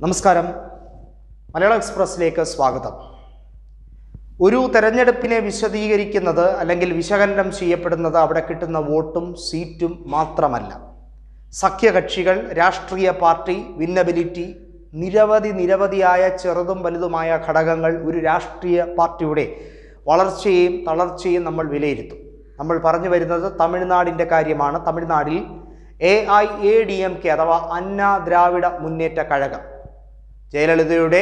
നമസ്കാരം മലയാളം എക്സ്പ്രസ്സിലേക്ക് സ്വാഗതം ഒരു തെരഞ്ഞെടുപ്പിനെ വിശദീകരിക്കുന്നത് അല്ലെങ്കിൽ വിശകലനം ചെയ്യപ്പെടുന്നത് അവിടെ കിട്ടുന്ന വോട്ടും സീറ്റും മാത്രമല്ല സഖ്യകക്ഷികൾ രാഷ്ട്രീയ പാർട്ടി വിന്നബിലിറ്റി നിരവധി നിരവധിയായ ചെറുതും വലുതുമായ ഘടകങ്ങൾ ഒരു രാഷ്ട്രീയ പാർട്ടിയുടെ വളർച്ചയെയും തളർച്ചയും നമ്മൾ വിലയിരുത്തും നമ്മൾ പറഞ്ഞു വരുന്നത് തമിഴ്നാടിൻ്റെ കാര്യമാണ് തമിഴ്നാടിൽ A I A D M K അഥവാ അന്ന ദ്രാവിഡ മുന്നേറ്റ കഴകം ജയലളിതയുടെ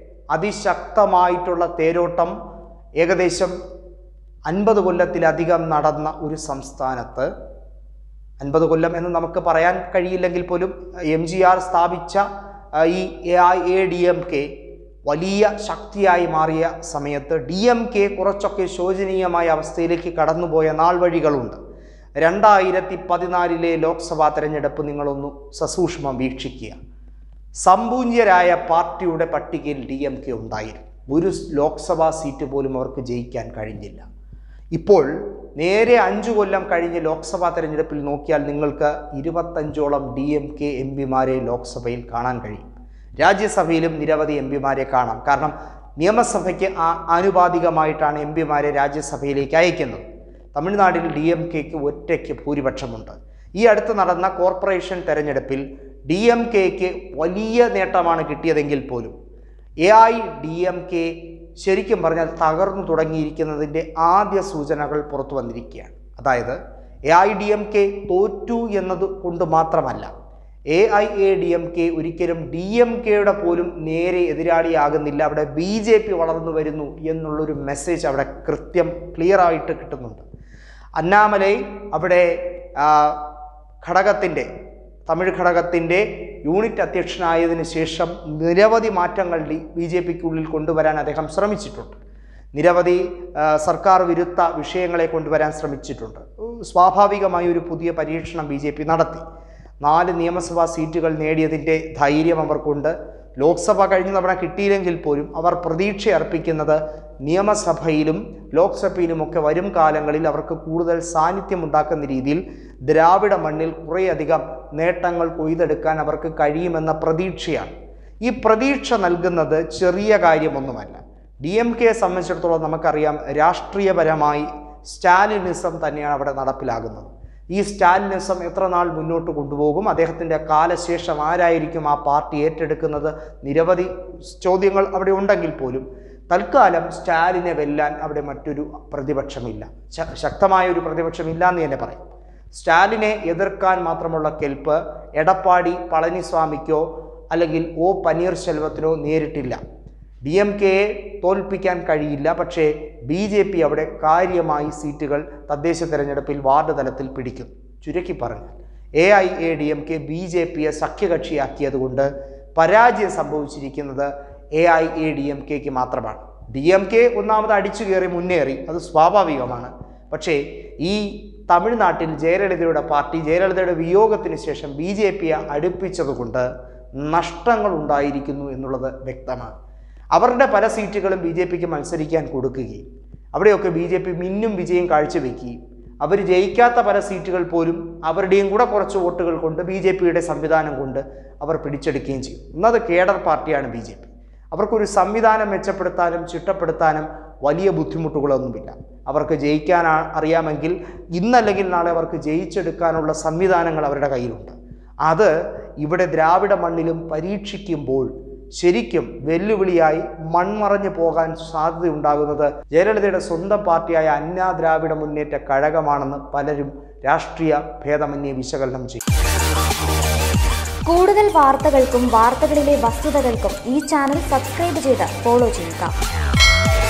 അതിശക്തമായിട്ടുള്ള തേരോട്ടം ഏകദേശം അൻപത് കൊല്ലത്തിലധികം നടന്ന ഒരു സംസ്ഥാനത്ത് അൻപത് കൊല്ലം എന്ന് നമുക്ക് പറയാൻ കഴിയില്ലെങ്കിൽ പോലും എം ജി ആർ സ്ഥാപിച്ച ആ, ഈ A I A D M K വലിയ ശക്തിയായി മാറിയ സമയത്ത് ഡി എം കെ കുറച്ചൊക്കെ ശോചനീയമായ അവസ്ഥയിലേക്ക് കടന്നുപോയ നാൾ വഴികളുണ്ട് രണ്ടായിരത്തി പതിനാലിലെ ലോക്സഭാ തെരഞ്ഞെടുപ്പ് നിങ്ങളൊന്ന് സസൂക്ഷ്മം വീക്ഷിക്കുക സമ്പൂജ്യരായ പാർട്ടിയുടെ പട്ടികയിൽ ഡി എം കെ ഉണ്ടായിരുന്നു ഒരു ലോക്സഭാ സീറ്റ് പോലും അവർക്ക് ജയിക്കാൻ കഴിഞ്ഞില്ല ഇപ്പോൾ നേരെ അഞ്ചു കൊല്ലം കഴിഞ്ഞ് ലോക്സഭാ തെരഞ്ഞെടുപ്പിൽ നോക്കിയാൽ നിങ്ങൾക്ക് ഇരുപത്തഞ്ചോളം ഡി എം കെ എം പിമാരെ ലോക്സഭയിൽ കാണാൻ കഴിയും രാജ്യസഭയിലും നിരവധി എം പിമാരെ കാണാം കാരണം നിയമസഭയ്ക്ക് ആ ആനുപാതികമായിട്ടാണ് എം പിമാരെ രാജ്യസഭയിലേക്ക് അയക്കുന്നത് തമിഴ്നാട്ടിൽ ഡി എം കെക്ക് ഒറ്റയ്ക്ക് ഭൂരിപക്ഷമുണ്ട് ഈ അടുത്ത് നടന്ന കോർപ്പറേഷൻ തെരഞ്ഞെടുപ്പിൽ ഡി എം കെക്ക് വലിയ നേട്ടമാണ് കിട്ടിയതെങ്കിൽ പോലും A I D M K ശരിക്കും പറഞ്ഞാൽ തകർന്നു തുടങ്ങിയിരിക്കുന്നതിൻ്റെ ആദ്യ സൂചനകൾ പുറത്തു വന്നിരിക്കുകയാണ് അതായത് A I D M K തോറ്റു എന്നത് കൊണ്ട് മാത്രമല്ല A I A D M K ഒരിക്കലും ഡി എം കെയുടെ പോലും നേരെ എതിരാളിയാകുന്നില്ല അവിടെ ബി ജെ പി വളർന്നു വരുന്നു എന്നുള്ളൊരു മെസ്സേജ് അവിടെ കൃത്യം ക്ലിയർ ആയിട്ട് കിട്ടുന്നുണ്ട് അന്നാമലൈ അവിടെ ആ, ഘടകത്തിൻ്റെ തമിഴ് ഘടകത്തിൻ്റെ യൂണിറ്റ് അധ്യക്ഷനായതിനു ശേഷം നിരവധി മാറ്റങ്ങൾ ബി ജെ പിക്കുള്ളിൽ കൊണ്ടുവരാൻ അദ്ദേഹം ശ്രമിച്ചിട്ടുണ്ട് നിരവധി ആ, സർക്കാർ വിരുദ്ധ വിഷയങ്ങളെ കൊണ്ടുവരാൻ ശ്രമിച്ചിട്ടുണ്ട് സ്വാഭാവികമായ ഒരു പുതിയ പരീക്ഷണം ബി ജെ പി നടത്തി നാല് നിയമസഭാ സീറ്റുകൾ നേടിയതിൻ്റെ ധൈര്യം അവർക്കുണ്ട് ലോക്സഭ കഴിഞ്ഞ തവണ കിട്ടിയില്ലെങ്കിൽ പോലും അവർ പ്രതീക്ഷ അർപ്പിക്കുന്നത് നിയമസഭയിലും ലോക്സഭയിലുമൊക്കെ വരും കാലങ്ങളിൽ അവർക്ക് കൂടുതൽ സാന്നിധ്യം ഉണ്ടാക്കുന്ന രീതിയിൽ ദ്രാവിഡ മണ്ണിൽ കുറേയധികം നേട്ടങ്ങൾ കൊയ്തെടുക്കാൻ അവർക്ക് കഴിയുമെന്ന പ്രതീക്ഷയാണ് ഈ പ്രതീക്ഷ നൽകുന്നത് ചെറിയ കാര്യമൊന്നുമല്ല ഡി എം കെയെ സംബന്ധിച്ചിടത്തോളം നമുക്കറിയാം രാഷ്ട്രീയപരമായി സ്റ്റാലിനിസം തന്നെയാണ് അവിടെ നടപ്പിലാകുന്നത് ഈ സ്റ്റാലിനിസം എത്ര നാൾ മുന്നോട്ട് കൊണ്ടുപോകും അദ്ദേഹത്തിൻ്റെ കാലശേഷം ആരായിരിക്കും ആ പാർട്ടി ഏറ്റെടുക്കുന്നത് നിരവധി ചോദ്യങ്ങൾ അവിടെ ഉണ്ടെങ്കിൽ പോലും തൽക്കാലം സ്റ്റാലിനെ വെല്ലാൻ അവിടെ മറ്റൊരു പ്രതിപക്ഷമില്ല ശ- ശക്തമായ ഒരു പ്രതിപക്ഷമില്ല എന്ന് തന്നെ പറയും സ്റ്റാലിനെ എതിർക്കാൻ മാത്രമുള്ള കെൽപ്പ് എടപ്പാടി പളനിസ്വാമിക്കോ അല്ലെങ്കിൽ ഒ പനീർശെൽവത്തിനോ നേരിട്ടില്ല ഡി എം കെയെ തോൽപ്പിക്കാൻ കഴിയില്ല പക്ഷേ ബി ജെ പി അവിടെ കാര്യമായി സീറ്റുകൾ തദ്ദേശ തെരഞ്ഞെടുപ്പിൽ വാർഡ് തലത്തിൽ പിടിക്കും ചുരുക്കി പറഞ്ഞാൽ A I A D M K B J പിയെ സഖ്യകക്ഷിയാക്കിയതുകൊണ്ട് പരാജയം സംഭവിച്ചിരിക്കുന്നത് A I A D M കെക്ക് മാത്രമാണ് ഡി എം കെ ഒന്നാമത് അടിച്ചു കയറി മുന്നേറി അത് സ്വാഭാവികമാണ് പക്ഷേ ഈ തമിഴ്നാട്ടിൽ ജയലളിതയുടെ പാർട്ടി ജയലളിതയുടെ വിയോഗത്തിന് ശേഷം ബി ജെ പിയെ അടുപ്പിച്ചതുകൊണ്ട് നഷ്ടങ്ങൾ ഉണ്ടായിരിക്കുന്നു എന്നുള്ളത് വ്യക്തമാണ് അവരുടെ പല സീറ്റുകളും ബി ജെ പിക്ക് മത്സരിക്കാൻ കൊടുക്കുകയും അവിടെയൊക്കെ ബി ജെ പി മിന്നും വിജയം കാഴ്ചവെക്കുകയും അവർ ജയിക്കാത്ത പല സീറ്റുകൾ പോലും അവരുടെയും കൂടെ കുറച്ച് വോട്ടുകൾ കൊണ്ട് ബി ജെ പിയുടെ സംവിധാനം കൊണ്ട് അവർ പിടിച്ചെടുക്കുകയും ചെയ്യും ഒന്നത് കേഡർ പാർട്ടിയാണ് ബി ജെ പി അവർക്കൊരു സംവിധാനം മെച്ചപ്പെടുത്താനും ചിട്ടപ്പെടുത്താനും വലിയ ബുദ്ധിമുട്ടുകളൊന്നുമില്ല അവർക്ക് ജയിക്കാൻ ആ- അറിയാമെങ്കിൽ ഇന്നല്ലെങ്കിൽ നാളെ അവർക്ക് ജയിച്ചെടുക്കാനുള്ള സംവിധാനങ്ങൾ അവരുടെ കയ്യിലുണ്ട് അത് ഇവിടെ ദ്രാവിഡ മണ്ണിലും പരീക്ഷിക്കുമ്പോൾ ശരിക്കും വെല്ലുവിളിയായി മൺമറഞ്ഞു പോകാൻ സാധ്യതയുണ്ടാകുന്നത് ജയലളിതയുടെ സ്വന്തം പാർട്ടിയായ അന്നാ ദ്രാവിഡ മുന്നേറ്റ കഴകമാണെന്ന് പലരും രാഷ്ട്രീയ ഭേദമന്യേ വിശകലനം ചെയ്യും കൂടുതൽ വാർത്തകൾക്കും വാർത്തകളിലെ വസ്തുതകൾക്കും ഈ ചാനൽ സബ്സ്ക്രൈബ് ചെയ്ത് ഫോളോ ചെയ്യുക